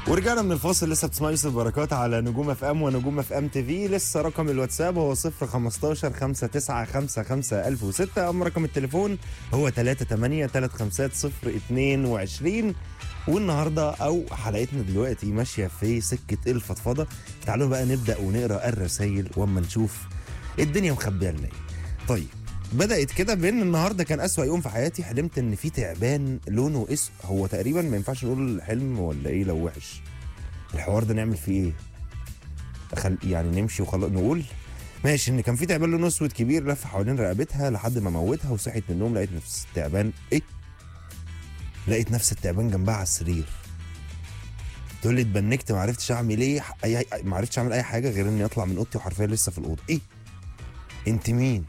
ورجعنا من الفاصل لسه بتسمعوا يوسف بركات على نجوم اف ام ونجوم اف ام تي في لسه رقم الواتساب هو 015 5955 1006 اما رقم التليفون هو 38 35 022 والنهارده او حلقتنا دلوقتي ماشيه في سكه الفضفضه تعالوا بقى نبدا ونقرا الرسايل واما نشوف الدنيا مخبيه لنا ايه طيب بدات كده بان النهارده كان اسوأ يوم في حياتي حلمت ان في تعبان لونه اسود هو تقريبا ما ينفعش نقول حلم ولا ايه لو وحش الحوار ده نعمل فيه ايه أخل... يعني نمشي وخلاص نقول ماشي ان كان في تعبان لونه اسود كبير لف حوالين رقبتها لحد ما موتها وصحيت من النوم لقيت نفس التعبان ايه لقيت نفس التعبان جنبها على السرير تقول لي اتبنكت ما عرفتش اعمل ايه اي ما عرفتش اعمل اي حاجه غير اني اطلع من اوضتي وحرفيا لسه في الاوضه ايه انت مين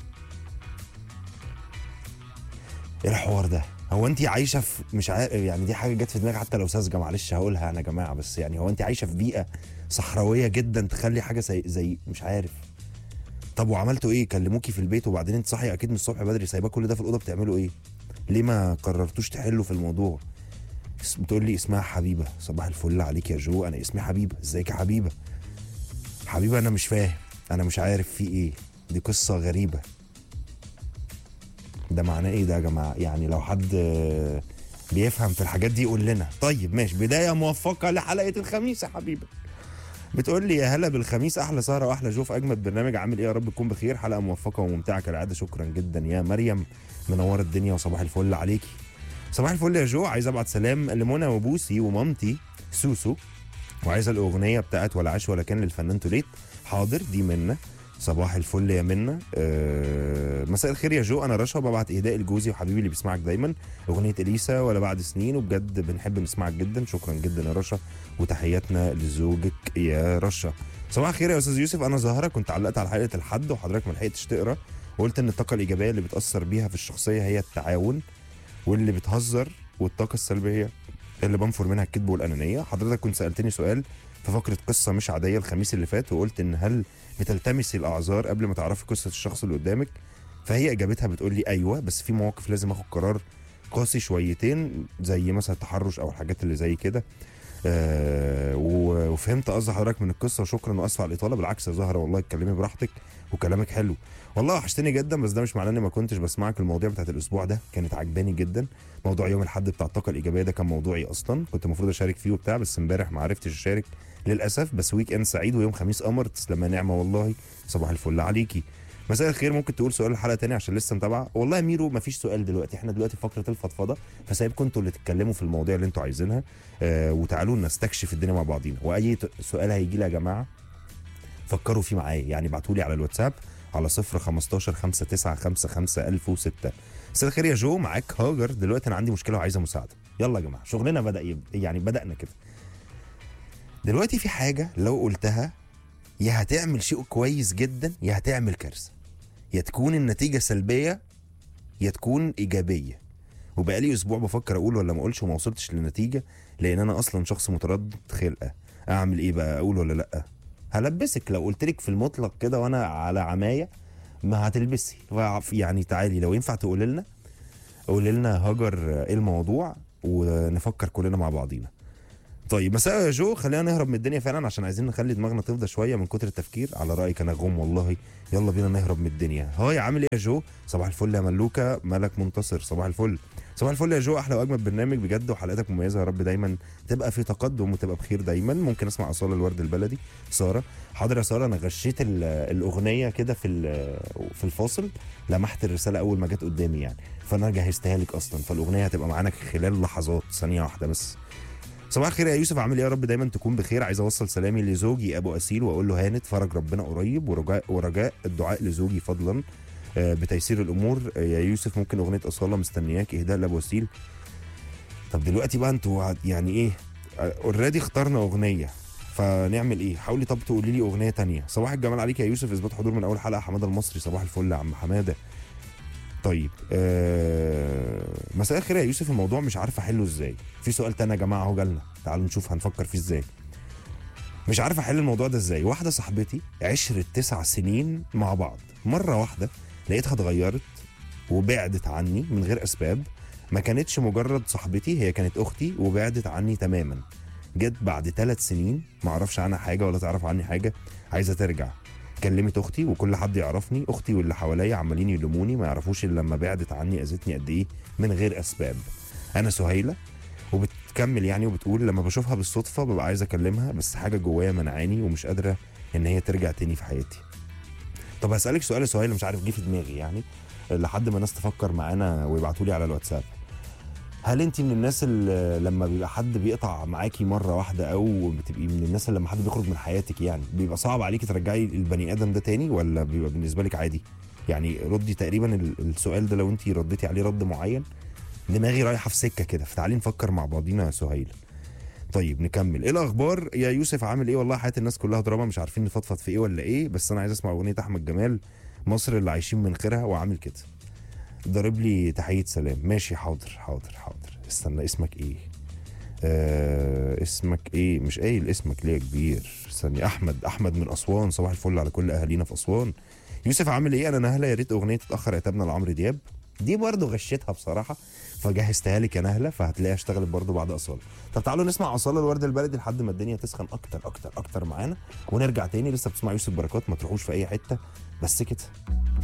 ايه الحوار ده هو انت عايشه في مش عارف يعني دي حاجه جت في دماغي حتى لو ساذجه معلش هقولها انا يا جماعه بس يعني هو انت عايشه في بيئه صحراويه جدا تخلي حاجه زي زي مش عارف طب وعملتوا ايه كلموكي في البيت وبعدين انت صاحيه اكيد من الصبح بدري سايباه كل ده في الاوضه بتعملوا ايه ليه ما قررتوش تحلوا في الموضوع اس- بتقول لي اسمها حبيبه صباح الفل عليك يا جو انا اسمي حبيبه ازيك يا حبيبه حبيبه انا مش فاهم انا مش عارف في ايه دي قصه غريبه ده معناه ايه ده يا جماعه يعني لو حد آه، بيفهم في الحاجات دي يقول لنا طيب ماشي بدايه موفقه لحلقه الخميس يا حبيبه بتقول لي يا هلا بالخميس احلى سهره واحلى جو في اجمد برنامج عامل ايه يا رب تكون بخير حلقه موفقه وممتعه كالعاده شكرا جدا يا مريم منوره الدنيا وصباح الفل عليكي صباح الفل يا جو عايز ابعت سلام لمنى وبوسي ومامتي سوسو وعايزه الاغنيه بتاعت ولا عاش ولا كان للفنان توليت حاضر دي منا صباح الفل يا منا أه مساء الخير يا جو انا رشا ببعت اهداء لجوزي وحبيبي اللي بيسمعك دايما اغنيه اليسا ولا بعد سنين وبجد بنحب نسمعك جدا شكرا جدا يا رشا وتحياتنا لزوجك يا رشا صباح الخير يا استاذ يوسف انا زهره كنت علقت على حلقه الحد وحضرتك ما لحقتش تقرا وقلت ان الطاقه الايجابيه اللي بتاثر بيها في الشخصيه هي التعاون واللي بتهزر والطاقه السلبيه اللي بنفر منها الكذب والانانيه حضرتك كنت سالتني سؤال في فقره قصه مش عاديه الخميس اللي فات وقلت ان هل بتلتمسي الاعذار قبل ما تعرفي قصه الشخص اللي قدامك فهي اجابتها بتقول لي ايوه بس في مواقف لازم اخد قرار قاسي شويتين زي مثلا التحرش او الحاجات اللي زي كده آه و- وفهمت قصد حضرتك من القصه وشكرا واسف على الاطاله بالعكس يا زهره والله اتكلمي براحتك وكلامك حلو والله وحشتني جدا بس ده مش معناه اني ما كنتش بسمعك المواضيع بتاعت الاسبوع ده كانت عجباني جدا موضوع يوم الاحد بتاع الطاقه الايجابيه ده كان موضوعي اصلا كنت المفروض اشارك فيه وبتاع بس امبارح ما عرفتش اشارك للاسف بس ويك اند سعيد ويوم خميس قمر تسلم نعمه والله صباح الفل عليكي مساء الخير ممكن تقول سؤال الحلقه تاني عشان لسه متابعه والله يا ميرو مفيش سؤال دلوقتي احنا دلوقتي في فقره الفضفضه فسايبكم انتوا اللي تتكلموا في المواضيع اللي انتوا عايزينها آه وتعالوا نستكشف الدنيا مع بعضينا واي ت- سؤال هيجي لي يا جماعه فكروا فيه معايا يعني ابعتوا لي على الواتساب على 0 15 5955 1006 مساء الخير يا جو معاك هاجر دلوقتي انا عندي مشكله وعايزه مساعده يلا يا جماعه شغلنا بدا يب... يعني بدانا كده دلوقتي في حاجه لو قلتها يا هتعمل شيء كويس جدا يا هتعمل كارثه يا تكون النتيجه سلبيه يا تكون ايجابيه وبقالي اسبوع بفكر اقول ولا ما اقولش وما وصلتش لنتيجه لان انا اصلا شخص متردد خلقه اعمل ايه بقى اقول ولا لا هلبسك لو قلت لك في المطلق كده وانا على عمايه ما هتلبسي فع- يعني تعالي لو ينفع تقول لنا قول لنا هاجر ايه الموضوع ونفكر كلنا مع بعضينا طيب مساء يا جو خلينا نهرب من الدنيا فعلا عشان عايزين نخلي دماغنا تفضى شويه من كتر التفكير على رايك انا غم والله يلا بينا نهرب من الدنيا هاي عامل ايه يا جو صباح الفل يا ملوكه ملك منتصر صباح الفل صباح الفل يا جو احلى واجمل برنامج بجد وحلقاتك مميزه يا رب دايما تبقى في تقدم وتبقى بخير دايما ممكن اسمع اصاله الورد البلدي ساره حاضر يا ساره انا غشيت ال- الاغنيه كده في ال- في الفاصل لمحت الرساله اول ما جت قدامي يعني فانا جهزتها لك اصلا فالاغنيه هتبقى معانا خلال لحظات ثانيه واحده بس صباح الخير يا يوسف عامل ايه يا رب دايما تكون بخير عايز اوصل سلامي لزوجي ابو اسيل واقول له هانت فرج ربنا قريب ورجاء ورجاء الدعاء لزوجي فضلا آه، بتيسير الامور آه، يا يوسف ممكن اغنيه اصاله مستنياك اهداء لابو اسيل طب دلوقتي بقى انتوا هت- يعني ايه اوريدي اخترنا اغنيه فنعمل ايه حاولي طب تقولي لي اغنيه تانية صباح الجمال عليك يا يوسف اثبات حضور من اول حلقه حماده المصري صباح الفل يا عم حماده طيب آه مساء الخير يا يوسف الموضوع مش عارف احله ازاي في سؤال تاني يا جماعه اهو جالنا تعالوا نشوف هنفكر فيه ازاي مش عارف احل الموضوع ده ازاي واحده صاحبتي عشرة تسع سنين مع بعض مره واحده لقيتها اتغيرت وبعدت عني من غير اسباب ما كانتش مجرد صاحبتي هي كانت اختي وبعدت عني تماما جت بعد ثلاث سنين ما اعرفش عنها حاجه ولا تعرف عني حاجه عايزه ترجع كلمت اختي وكل حد يعرفني اختي واللي حواليا عمالين يلوموني ما يعرفوش الا لما بعدت عني اذتني قد ايه من غير اسباب انا سهيله وبتكمل يعني وبتقول لما بشوفها بالصدفه ببقى عايز اكلمها بس حاجه جوايا منعاني ومش قادره ان هي ترجع تاني في حياتي طب هسالك سؤال يا سهيله مش عارف جه في دماغي يعني لحد ما الناس تفكر معانا ويبعتوا لي على الواتساب هل انت من الناس اللي لما بيبقى حد بيقطع معاكي مره واحده او بتبقي من الناس اللي لما حد بيخرج من حياتك يعني بيبقى صعب عليكي ترجعي البني ادم ده تاني ولا بيبقى بالنسبه لك عادي يعني ردي تقريبا ال- السؤال ده لو انت رديتي عليه رد معين دماغي رايحه في سكه كده فتعالي نفكر مع بعضينا يا سهيل طيب نكمل ايه الاخبار يا يوسف عامل ايه والله حياه الناس كلها دراما مش عارفين نفضفض في ايه ولا ايه بس انا عايز اسمع اغنيه احمد جمال مصر اللي عايشين من خيرها وعامل كده ضارب لي تحيه سلام ماشي حاضر حاضر حاضر استنى اسمك ايه آه اسمك ايه مش قايل اسمك ليه يا كبير استني احمد احمد من اسوان صباح الفل على كل اهالينا في اسوان يوسف عامل ايه انا نهله يا ريت اغنيه تتاخر عتابنا لعمرو دياب دي برضه غشيتها بصراحه فجهزتها لك يا نهله فهتلاقيها اشتغلت برضه بعد اصاله طب تعالوا نسمع اصاله الورد البلدي لحد ما الدنيا تسخن اكتر اكتر اكتر معانا ونرجع تاني لسه بتسمع يوسف بركات ما تروحوش في اي حته بس كده